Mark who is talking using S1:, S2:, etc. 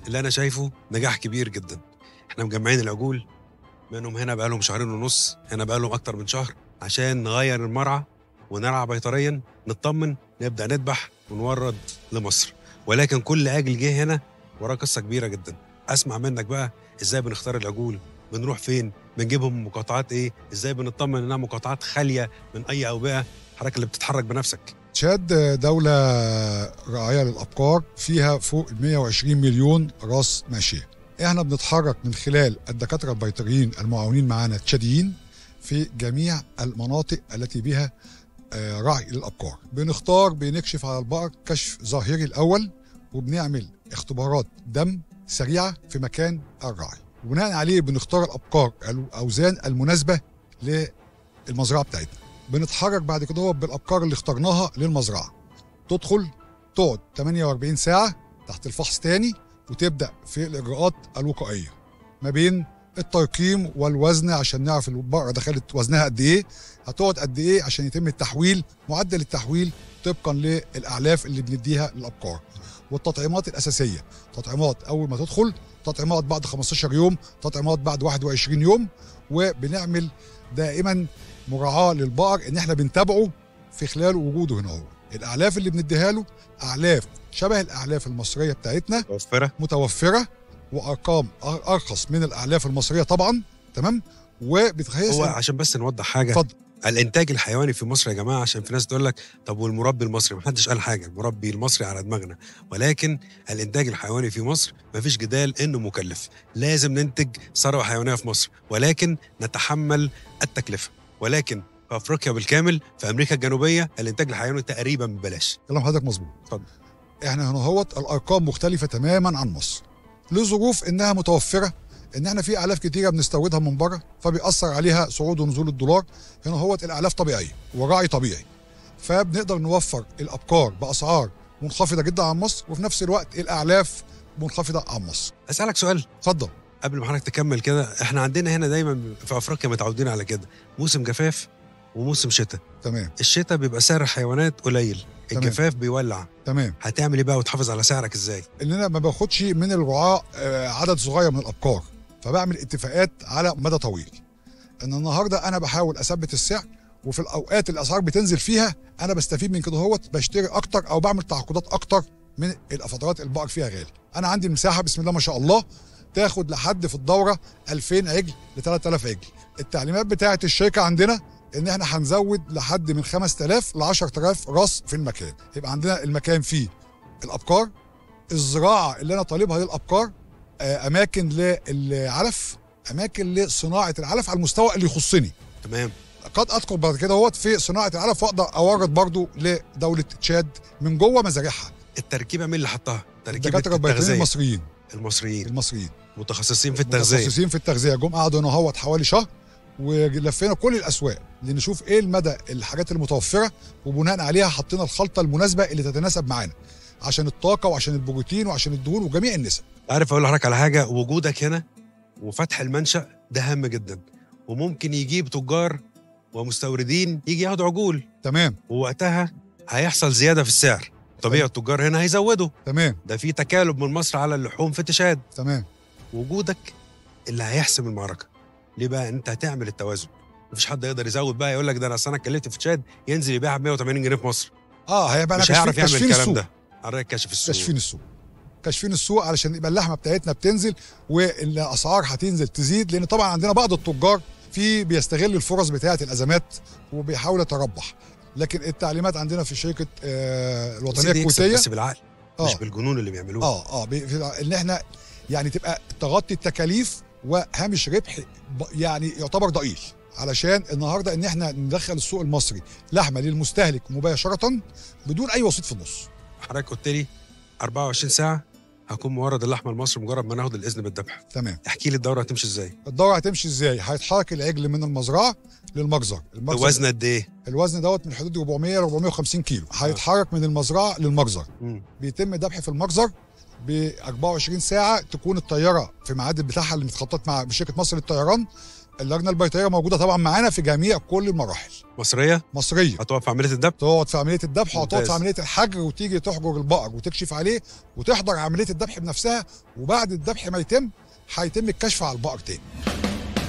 S1: اللي انا شايفه نجاح كبير جدا احنا مجمعين العجول منهم هنا بقالهم شهرين ونص هنا بقالهم اكتر من شهر عشان نغير المرعى ونرعى بيطريا نطمن نبدا نذبح ونورد لمصر ولكن كل عجل جه هنا وراه قصه كبيره جدا اسمع منك بقى ازاي بنختار العجول بنروح فين بنجيبهم من مقاطعات ايه ازاي بنطمن انها مقاطعات خاليه من اي اوبئه حضرتك اللي بتتحرك بنفسك
S2: تشاد دولة راعية للأبقار فيها فوق 120 مليون راس ماشية احنا بنتحرك من خلال الدكاترة البيطريين المعاونين معانا تشاديين في جميع المناطق التي بها آه، رعي للأبقار بنختار بنكشف على البقر كشف ظاهري الأول وبنعمل اختبارات دم سريعة في مكان الرعي وبناء عليه بنختار الأبقار الأوزان المناسبة للمزرعة بتاعتنا بنتحرك بعد كده هو بالابقار اللي اخترناها للمزرعه تدخل تقعد 48 ساعه تحت الفحص تاني وتبدا في الاجراءات الوقائيه ما بين الترقيم والوزن عشان نعرف البقره دخلت وزنها قد ايه هتقعد قد ايه عشان يتم التحويل معدل التحويل طبقا للاعلاف اللي بنديها للابقار والتطعيمات الاساسيه تطعيمات اول ما تدخل تطعيمات بعد 15 يوم تطعيمات بعد 21 يوم وبنعمل دائما مراعاه للبقر ان احنا بنتابعه في خلال وجوده هنا هو الاعلاف اللي بنديها له اعلاف شبه الاعلاف المصريه بتاعتنا
S1: موفره
S2: متوفره وارقام أر- ارخص من الاعلاف المصريه طبعا تمام وبتخيل
S1: هو عشان بس نوضح حاجه
S2: اتفضل
S1: الانتاج الحيواني في مصر يا جماعه عشان في ناس تقول لك طب والمربي المصري محدش قال حاجه المربي المصري على دماغنا ولكن الانتاج الحيواني في مصر مفيش جدال انه مكلف لازم ننتج ثروه حيوانيه في مصر ولكن نتحمل التكلفه ولكن في افريقيا بالكامل في امريكا الجنوبيه الانتاج الحيواني تقريبا ببلاش
S2: كلام حضرتك مظبوط
S1: اتفضل.
S2: احنا هنا هوت الارقام مختلفه تماما عن مصر لظروف انها متوفره ان احنا في اعلاف كتيره بنستوردها من بره فبيأثر عليها صعود ونزول الدولار هنا هوت الاعلاف طبيعيه وراعي طبيعي فبنقدر نوفر الابقار باسعار منخفضه جدا عن مصر وفي نفس الوقت الاعلاف منخفضه عن مصر
S1: اسالك سؤال
S2: اتفضل
S1: قبل ما حضرتك تكمل كده احنا عندنا هنا دايما في افريقيا متعودين على كده موسم جفاف وموسم شتاء
S2: تمام
S1: الشتاء بيبقى سعر الحيوانات قليل
S2: تمام.
S1: الجفاف بيولع
S2: تمام
S1: هتعمل ايه بقى وتحافظ على سعرك ازاي
S2: ان انا ما باخدش من الرعاة آه، عدد صغير من الابقار فبعمل اتفاقات على مدى طويل ان النهارده انا بحاول اثبت السعر وفي الاوقات اللي الاسعار بتنزل فيها انا بستفيد من كده هوت بشتري اكتر او بعمل تعاقدات اكتر من الفترات البقر فيها غالي انا عندي المساحه بسم الله ما شاء الله تاخد لحد في الدوره 2000 عجل ل 3000 عجل التعليمات بتاعه الشركه عندنا ان احنا هنزود لحد من 5000 ل 10000 راس في المكان يبقى عندنا المكان فيه الابقار الزراعه اللي انا طالبها للابقار آه، اماكن للعلف اماكن لصناعه العلف على المستوى اللي يخصني
S1: تمام
S2: قد ادخل بعد كده هوت في صناعه العلف واقدر اورد برضو لدوله تشاد من جوه مزارعها
S1: التركيبه مين اللي حطها تركيبه
S2: الدكاتره البيطريين
S1: التغذيه
S2: المصريين
S1: المصريين
S2: المصريين
S1: متخصصين في التغذيه
S2: متخصصين في التغذيه جم قعدوا هنا هوت حوالي شهر ولفينا كل الاسواق لنشوف ايه المدى الحاجات المتوفره وبناء عليها حطينا الخلطه المناسبه اللي تتناسب معانا عشان الطاقه وعشان البروتين وعشان الدهون وجميع النسب
S1: عارف اقول لحضرتك على حاجه وجودك هنا وفتح المنشا ده هام جدا وممكن يجيب تجار ومستوردين يجي ياخدوا عجول
S2: تمام
S1: ووقتها هيحصل زياده في السعر طبيعي التجار هنا هيزودوا
S2: تمام
S1: ده في تكالب من مصر على اللحوم في تشاد
S2: تمام
S1: وجودك اللي هيحسم المعركه ليه بقى انت هتعمل التوازن مفيش حد يقدر يزود بقى يقول لك ده انا أصل انا اتكلفت في تشاد ينزل يبيعها ب 180 جنيه في مصر
S2: اه هيبقى
S1: مش
S2: كاشفين-
S1: هيعرف يعمل
S2: كاشفين
S1: الكلام
S2: السوق.
S1: ده حضرتك كاشف السوق
S2: كاشفين السوق كاشفين السوق علشان يبقى اللحمه بتاعتنا بتنزل والاسعار هتنزل تزيد لان طبعا عندنا بعض التجار في بيستغل الفرص بتاعه الازمات وبيحاول يتربح لكن التعليمات عندنا في شركه آه الوطنيه
S1: سيدي يكسب
S2: الكويتيه
S1: بس بالعقل مش
S2: اه
S1: بالجنون اللي بيعملوه
S2: اه اه بي- في- ان احنا يعني تبقى تغطي التكاليف وهامش ربح ب- يعني يعتبر ضئيل علشان النهارده ان احنا ندخل السوق المصري لحمه للمستهلك مباشره بدون اي وسيط في النص
S1: حضرتك قلت لي 24 ساعه هكون مورد اللحمه المصري مجرد ما ناخد الاذن بالذبح
S2: تمام
S1: احكي لي الدوره هتمشي ازاي
S2: الدوره هتمشي ازاي هيتحرك العجل من المزرعه للمجزر المجزر
S1: وزن قد ايه
S2: الوزن دوت من حدود 400 ل 450 كيلو هيتحرك من المزرعه للمجزر
S1: مم.
S2: بيتم ذبح في المجزر ب 24 ساعه تكون الطياره في ميعاد بتاعها اللي متخطط مع بشركه مصر للطيران اللجنه البيطريه موجوده طبعا معانا في جميع كل المراحل
S1: مصريه
S2: مصريه
S1: هتقف في عمليه الذبح
S2: تقعد في عمليه الذبح وتقعد
S1: ممتاز.
S2: في عمليه الحجر وتيجي تحجر البقر وتكشف عليه وتحضر عمليه الذبح بنفسها وبعد الذبح ما يتم هيتم الكشف على البقر تاني